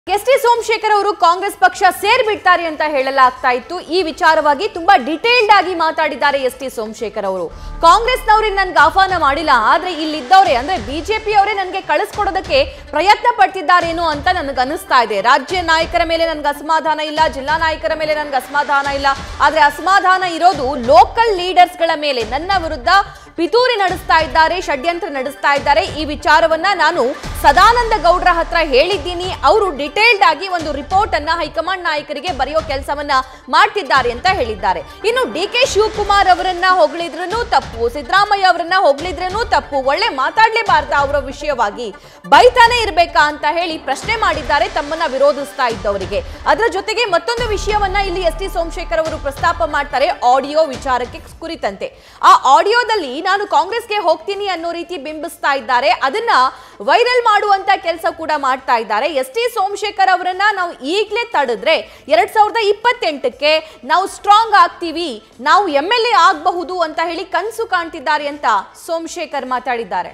S T Somashekar ಅವರು ಕಾಂಗ್ರೆಸ್ ಪಕ್ಷ ಸೇರ್ಬಿಡ್ತಾರೆ ಅಂತ ಹೇಳಲಾಗ್ತಾ ಇತ್ತು ಈ ವಿಚಾರವಾಗಿ ತುಂಬಾ ಡಿಟೇಲ್ಡ್ ಆಗಿ ಮಾತಾಡಿದ್ದಾರೆ ಎಸ್ ಟಿ ಸೋಮಶೇಖರ್ ಅವರು ಕಾಂಗ್ರೆಸ್ನವ್ರಿಗೆ ನನ್ಗೆ ಆಹ್ವಾನ ಮಾಡಿಲ್ಲ ಆದ್ರೆ ಇಲ್ಲಿದ್ದವರೇ ಅಂದ್ರೆ ಬಿಜೆಪಿ ಅವರೇ ನನಗೆ ಕಳಿಸ್ಕೊಡೋದಕ್ಕೆ ಪ್ರಯತ್ನ ಪಡ್ತಿದ್ದಾರೇನೋ ಅಂತ ನನಗೆ ಅನಿಸ್ತಾ ಇದೆ ರಾಜ್ಯ ನಾಯಕರ ಮೇಲೆ ನನ್ಗೆ ಅಸಮಾಧಾನ ಇಲ್ಲ ಜಿಲ್ಲಾ ನಾಯಕರ ಮೇಲೆ ನನ್ಗೆ ಅಸಮಾಧಾನ ಇಲ್ಲ ಆದ್ರೆ ಅಸಮಾಧಾನ ಇರೋದು ಲೋಕಲ್ ಲೀಡರ್ಸ್ಗಳ ಮೇಲೆ ನನ್ನ ವಿರುದ್ಧ ಪಿತೂರಿ ನಡೆಸ್ತಾ ಇದ್ದಾರೆ ಷಡ್ಯಂತ್ರ ನಡೆಸ್ತಾ ಇದ್ದಾರೆ ಈ ವಿಚಾರವನ್ನ ನಾನು ಸದಾನಂದ ಗೌಡ್ರ ಹತ್ರ ಹೇಳಿದ್ದೀನಿ ಅವರು ಡಿಟೇಲ್ಡ್ ಆಗಿ ಒಂದು ರಿಪೋರ್ಟ್ ಅನ್ನ ಹೈಕಮಾಂಡ್ ನಾಯಕರಿಗೆ ಬರೆಯೋ ಕೆಲಸವನ್ನ ಮಾಡ್ತಿದ್ದಾರೆ ಅಂತ ಹೇಳಿದ್ದಾರೆ ಇನ್ನು ಡಿ ಕೆ ಶಿವಕುಮಾರ್ ಅವರನ್ನ ಹೊಗಳಿದ್ರೂ ತಪ್ಪು ಸಿದ್ದರಾಮಯ್ಯ ಅವರನ್ನ ಹೊಗಳಿದ್ರೂ ತಪ್ಪು ಒಳ್ಳೆ ಮಾತಾಡ್ಲೇಬಾರ್ದ ಅವರ ವಿಷಯವಾಗಿ ಬೈತಾನೆ ಇರ್ಬೇಕಾ ಅಂತ ಹೇಳಿ ಪ್ರಶ್ನೆ ಮಾಡಿದ್ದಾರೆ ತಮ್ಮನ್ನ ವಿರೋಧಿಸ್ತಾ ಇದ್ದವರಿಗೆ ಅದರ ಜೊತೆಗೆ ಮತ್ತೊಂದು ವಿಷಯವನ್ನ ಇಲ್ಲಿ ಎಸ್ ಟಿ ಸೋಮಶೇಖರ್ ಅವರು ಪ್ರಸ್ತಾಪ ಮಾಡ್ತಾರೆ ಆಡಿಯೋ ವಿಚಾರಕ್ಕೆ ಕುರಿತಂತೆ ಆ ಆಡಿಯೋದಲ್ಲಿ ನಾನು ಕಾಂಗ್ರೆಸ್ಗೆ ಹೋಗ್ತೀನಿ ಅನ್ನೋ ರೀತಿ ಬಿಂಬಿಸ್ತಾ ಇದ್ದಾರೆ ಅದನ್ನ ವೈರಲ್ ಮಾಡುವಂತ ಕೆಲಸ ಕೂಡ ಮಾಡ್ತಾ ಇದ್ದಾರೆ ಎಸ್ ಟಿ ಸೋಮಶೇಖರ್ ಅವರನ್ನ ನಾವು ಈಗಲೇ ತಡೆದ್ರೆ ಎರಡ್ ಸಾವಿರದ ಇಪ್ಪತ್ತೆಂಟಕ್ಕೆ ನಾವು ಸ್ಟ್ರಾಂಗ್ ಆಗ್ತೀವಿ ನಾವು ಎಂ ಎಲ್ ಎ ಆಗಬಹುದು ಅಂತ ಹೇಳಿ ಕನಸು ಕಾಣ್ತಿದ್ದಾರೆ ಅಂತ ಸೋಮಶೇಖರ್ ಮಾತಾಡಿದ್ದಾರೆ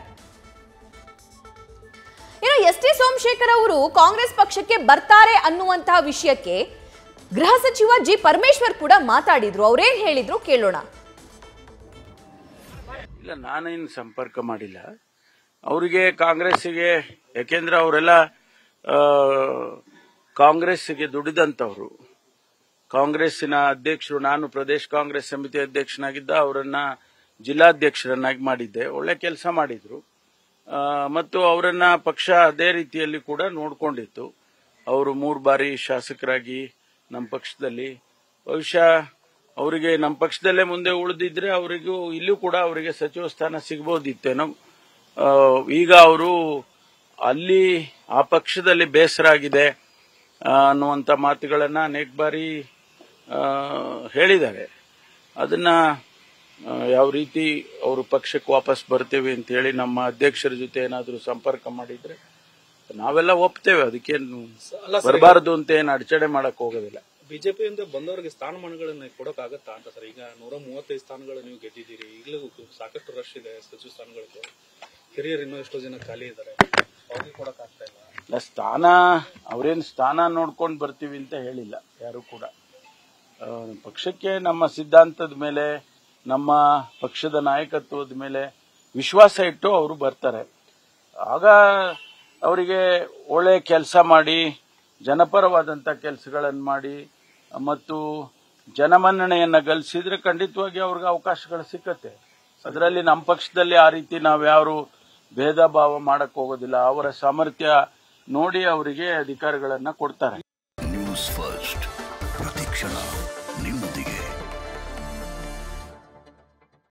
ಇನ್ನು ಎಸ್ ಟಿ ಸೋಮಶೇಖರ್ ಅವರು ಕಾಂಗ್ರೆಸ್ ಪಕ್ಷಕ್ಕೆ ಬರ್ತಾರೆ ಅನ್ನುವಂತಹ ವಿಷಯಕ್ಕೆ ಗೃಹ ಸಚಿವ ಜಿ ಪರಮೇಶ್ವರ್ ಕೂಡ ಮಾತಾಡಿದ್ರು ಅವ್ರೇನ್ ಹೇಳಿದ್ರು ಕೇಳೋಣ ಇಲ್ಲ ನಾನೇನು ಸಂಪರ್ಕ ಮಾಡಿಲ್ಲ ಅವರಿಗೆ ಕಾಂಗ್ರೆಸ್ಸಿಗೆ ಯಾಕೆಂದ್ರೆ ಅವರೆಲ್ಲ ಆ, ಕಾಂಗ್ರೆಸ್ಸಿಗೆ ದುಡಿದಂತವರು ಕಾಂಗ್ರೆಸ್ಸಿನ ಅಧ್ಯಕ್ಷರು ನಾನು ಪ್ರದೇಶ ಕಾಂಗ್ರೆಸ್ ಸಮಿತಿ ಅಧ್ಯಕ್ಷನಾಗಿದ್ದ ಅವರನ್ನ ಜಿಲ್ಲಾಧ್ಯಕ್ಷರನ್ನಾಗಿ ಮಾಡಿದ್ದೆ ಒಳ್ಳೆ ಕೆಲಸ ಮಾಡಿದ್ರು ಆ, ಮತ್ತು ಅವರನ್ನ ಪಕ್ಷ ಅದೇ ರೀತಿಯಲ್ಲಿ ಕೂಡ ನೋಡ್ಕೊಂಡಿತ್ತು ಅವರು ಮೂರು ಬಾರಿ ಶಾಸಕರಾಗಿ ನಮ್ಮ ಪಕ್ಷದಲ್ಲಿ ಬಹುಶಃ ಅವರಿಗೆ ನಮ್ಮ ಪಕ್ಷದಲ್ಲೇ ಮುಂದೆ ಉಳಿದಿದ್ರೆ ಅವರಿಗೂ ಇಲ್ಲೂ ಕೂಡ ಅವರಿಗೆ ಸಚಿವ ಸ್ಥಾನ ಸಿಗಬಹುದಿತ್ತೇನೋ ಆ, ಈಗ ಅವರು ಅಲ್ಲಿ ಆ ಪಕ್ಷದಲ್ಲಿ ಬೇಸರ ಆಗಿದೆ ಆ, ಅನ್ನುವಂಥ ಮಾತುಗಳನ್ನ ಅನೇಕ ಬಾರಿ ಆ, ಹೇಳಿದ್ದಾರೆ ಅದನ್ನ ಆ, ಯಾವ ರೀತಿ ಅವರು ಪಕ್ಷಕ್ಕೆ ವಾಪಸ್ ಬರ್ತೇವೆ ಅಂತ ಹೇಳಿ ನಮ್ಮ ಅಧ್ಯಕ್ಷರ ಜೊತೆ ಏನಾದರೂ ಸಂಪರ್ಕ ಮಾಡಿದ್ರೆ ನಾವೆಲ್ಲ ಒಪ್ತೇವೆ ಅದಕ್ಕೇನು ಬರಬಾರದು ಅಂತ ಏನು ಅಡಚಣೆ ಮಾಡಕ್ ಹೋಗೋದಿಲ್ಲ ಬಿಜೆಪಿಯಿಂದ ಬಂದವರಿಗೆ ಸ್ಥಾನಮಾನಗಳನ್ನ ಕೊಡೋಕ್ಕಾಗತ್ತಾ ಅಂತ ಸರ್ ಈಗ ನೂರ ಮೂವತ್ತೈದು ಸ್ಥಾನಗಳು ನೀವು ಗೆದ್ದಿದ್ದೀರಿ ಈಗಲೂ ಸಾಕಷ್ಟು ರಶ್ ಇದೆ ಸಚಿವ ಸ್ಥಾನಗಳಿಗೆ ಹಿರಿಯರು ಇನ್ನೂ ಎಷ್ಟೋ ಜನ ಖಾಲಿ ಇದ್ದಾರೆ ಅವ್ರಿಗೆ ಕೊಡೋಕ್ಕಾಗ್ತಾ ಇಲ್ಲ ಇಲ್ಲ, ಸ್ಥಾನ ಅವ್ರೇನ್ ಸ್ಥಾನ ನೋಡ್ಕೊಂಡು ಬರ್ತೀವಿ ಅಂತ ಹೇಳಿಲ್ಲ ಯಾರು ಕೂಡ ಆ, ಪಕ್ಷಕ್ಕೆ ನಮ್ಮ ಸಿದ್ಧಾಂತದ ಮೇಲೆ ನಮ್ಮ ಪಕ್ಷದ ನಾಯಕತ್ವದ ಮೇಲೆ ವಿಶ್ವಾಸ ಇಟ್ಟು ಅವರು ಬರ್ತಾರೆ ಆಗ ಅವರಿಗೆ ಒಳ್ಳೆ ಕೆಲಸ ಮಾಡಿ ಜನಪರವಾದಂತ ಕೆಲಸಗಳನ್ನು ಮಾಡಿ ಮತ್ತು ಜನಮನ್ನಣೆಯನ್ನ ಗಳಿಸಿದ್ರೆ ಖಂಡಿತವಾಗಿ ಅವ್ರಿಗೆ ಅವಕಾಶಗಳು ಸಿಕ್ಕತ್ತೆ ಅದರಲ್ಲಿ ನಮ್ಮ ಪಕ್ಷದಲ್ಲಿ ಆ ರೀತಿ ನಾವ್ಯಾರು ಭೇದ ಭಾವ ಮಾಡಕ್ ಹೋಗೋದಿಲ್ಲ ಅವರ ಸಾಮರ್ಥ್ಯ ನೋಡಿ ಅವರಿಗೆ ಅಧಿಕಾರಗಳನ್ನ ಕೊಡ್ತಾರೆ ನ್ಯೂಸ್ ಫಸ್ಟ್ ಪ್ರತಿಕ್ಷಣ ನಿಮ್ಮೊಂದಿಗೆ